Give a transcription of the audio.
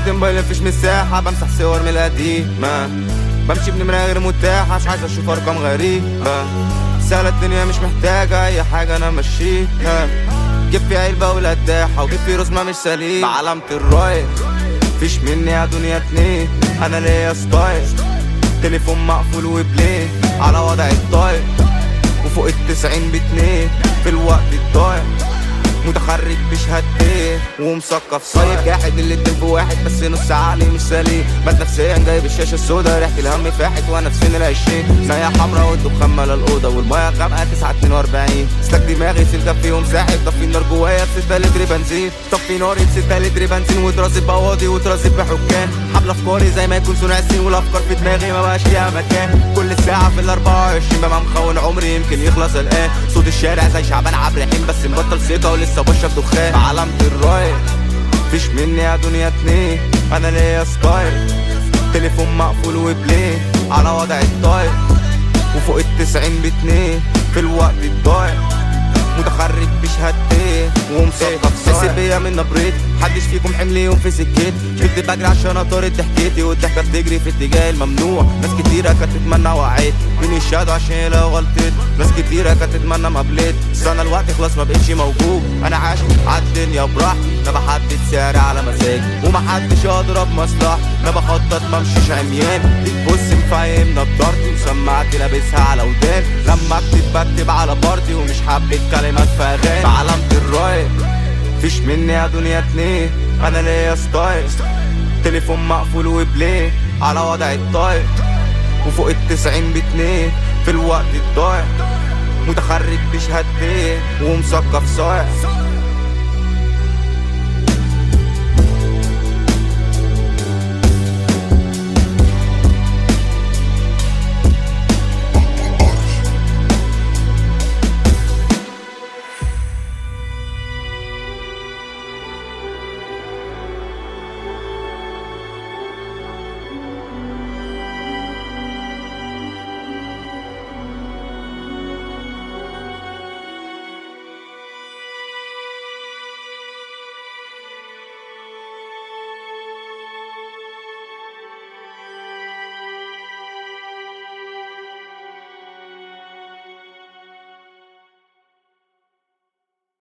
بودي موبايلي مفيش مساحة بمسح صور من القديمة بمشي بنمرة غير متاحة مش عايز اشوف ارقام غريبة سهلة الدنيا مش محتاجة اي حاجة انا ماشيها جيب في علبة والقداحة وجيب في رسمة مش سليم بعلامة الرايت فيش مني يا دنيا اتنين انا ليا ستايل تليفون مقفول وبلين على وضع الطاير وفوق التسعين باتنين في الوقت الضايع متخرج بشهادتين ومثقف صايب جاحد الاتنين في واحد بس نص عقلي مش سليم بس نفسيا جايب الشاشه السودا ريحه الهم فاحت وانا في سن العشرين نايه حمرا والدخان ملا الاوضه والميه غامقه 9 42 سلاك دماغي سلكه فيهم ساحب طفي النار جوايا ب 6 لتر بنزين طفي ناري ب 6 لتر بنزين وترازب بواضي وترازب بحكام حبل افكاري زي ما يكون صنع السين والافكار في دماغي ما بقاش ليها مكان كل ساعه في ال 24 ببقى مخون عمري يمكن يخلص الان صوت الشارع زي شعبان عبد الرحيم بس مبطل ثقه ولسه بشرب دخان علامة الرايت فيش مني يا دنيا اتنين انا ليا ستايل تليفون مقفول وبلين على وضع الطاير وفوق التسعين باتنين في الوقت الضايع متخرج بشهادتين ومثقف حاسب بيا من نبرتي محدش فيكم حمل يوم في سكتي كنت بجري عشان اطارد ضحكتي والضحكه بتجري في اتجاه الممنوع ناس كتيره كانت تتمنى وقعت مين الشهادة عشان لو غلطت ناس كتيره كانت تتمنى ما قبلت بس انا الوقت خلاص ما بقتش موجود انا عايش عالدنيا براحتي ما بحدد سعري على مزاجي ومحدش يضرب مصلحتي ما بخطط ما امشيش عميان بتبص مفهم نضارتي وسماعتي لابسها على ودان لما اكتب بكتب على بارتي ومش حابب كلمات في اغاني بعلامة الرايت فيش مني يا دنيا اتنين انا ليا ستايل تليفون مقفول وبلين على وضع الطاير وفوق التسعين باتنين في الوقت الضايع متخرج بشهادتين ومثقف صايع